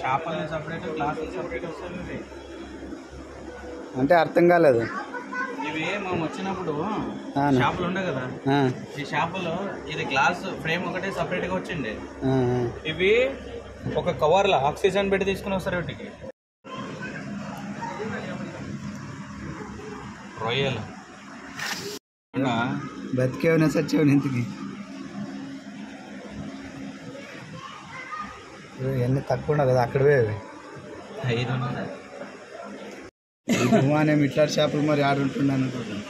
చేపల్ని సపరేట్ గ్లాసులు సపరేట్ వస్తుంది అంటే అర్థం కాలేదు ఇవి మనం వచ్చినప్పుడు అవును. చేపలు ఉండే కదా ఆ, ఈ చేపలు ఇది గ్లాస్ ఫ్రేమ్ ఒకటే సపరేట్ గా వచ్చింది ఆ, ఆ. ఇవి ఒక కవర్లో ఆక్సిజన్ పెట్టి తీసుకుని వస్తారు వీటికి రొయ్యలు అవునా? బతికేవనా సచ్చేవని ఇంతకి ఇవన్నీ తక్కువ ఉండవు కదా అక్కడ పోయేవి ఐదు ఉన్నాయి. నేను ఇట్లా చేపలు మరి ఆడుంటున్నాను అనుకుంటున్నాను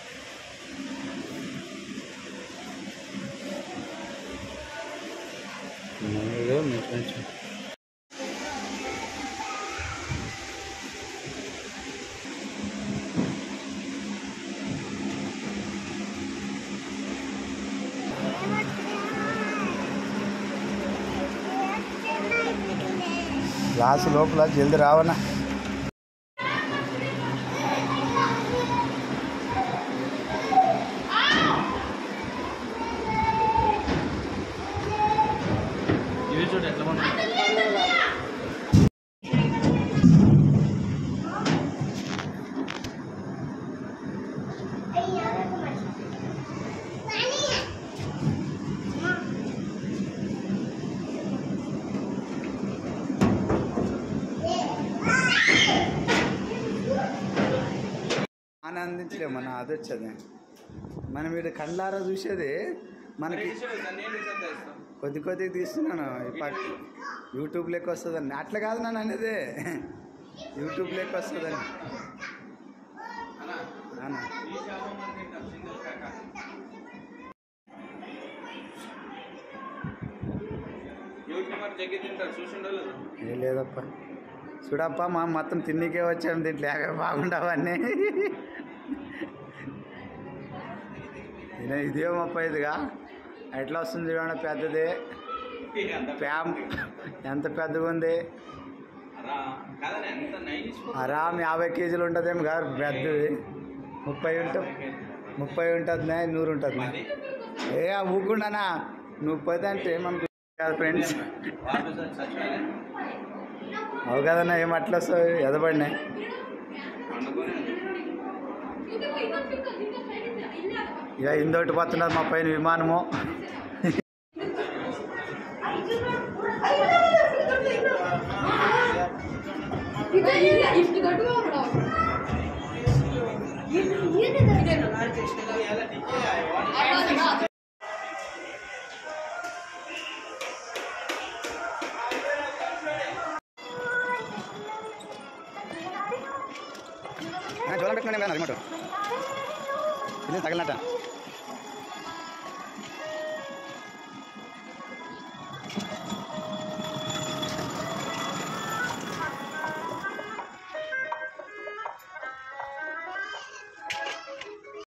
ఇదిగో మీ ఫ్రెండ్స్. గ్లాసు లోపల జల్ది రావనా ఇవి చూడు ఎట్లా ఉన్నాయి ఆనందించలే మన అది వచ్చేది మనం వీడు కండ్లారా చూసేది మనకి కొద్ది కొద్దిగా తీస్తున్నాను ఈ పక్క యూట్యూబ్ లెక్క వస్తుందని అట్లా కాదు నన్ను అనేది యూట్యూబ్ లెక్క వస్తుందని నాన్న యూట్యూబర్ జగ్గి తింటారు చూసిండో లేదు ఏ లేదప్ప చూడప్ప మా మొత్తం తిన్నికే వచ్చాము దీంట్లో ఏక బాగుండవన్నీ ఇదే ఇదేమప్ప ఇదిగా ఎట్లా వస్తుంది చూడండి పెద్దది ప్యామ్ ఎంత పెద్దగా ఉంది అరా కాదని ఎంత నైస్ ఆరామ్ యాభై కేజీలు ఉంటుందేమో కాదు పెద్దది ముప్పై ఉంటుంది ముప్పై ఉంటుంది నూరు ఉంటుంది ఏ ఆ ఊకుండానా నువ్వు పోతే అంటే మనకు కాదు ఫ్రెండ్స్ అవు కదన్నా ఏం అట్లా వస్తావు ఎదబడినాయి ఇక ఇందోటి పోతున్నది మా పైన విమానము జ్వరం పెట్టుకునే రిమోట్ ఇది తగలనట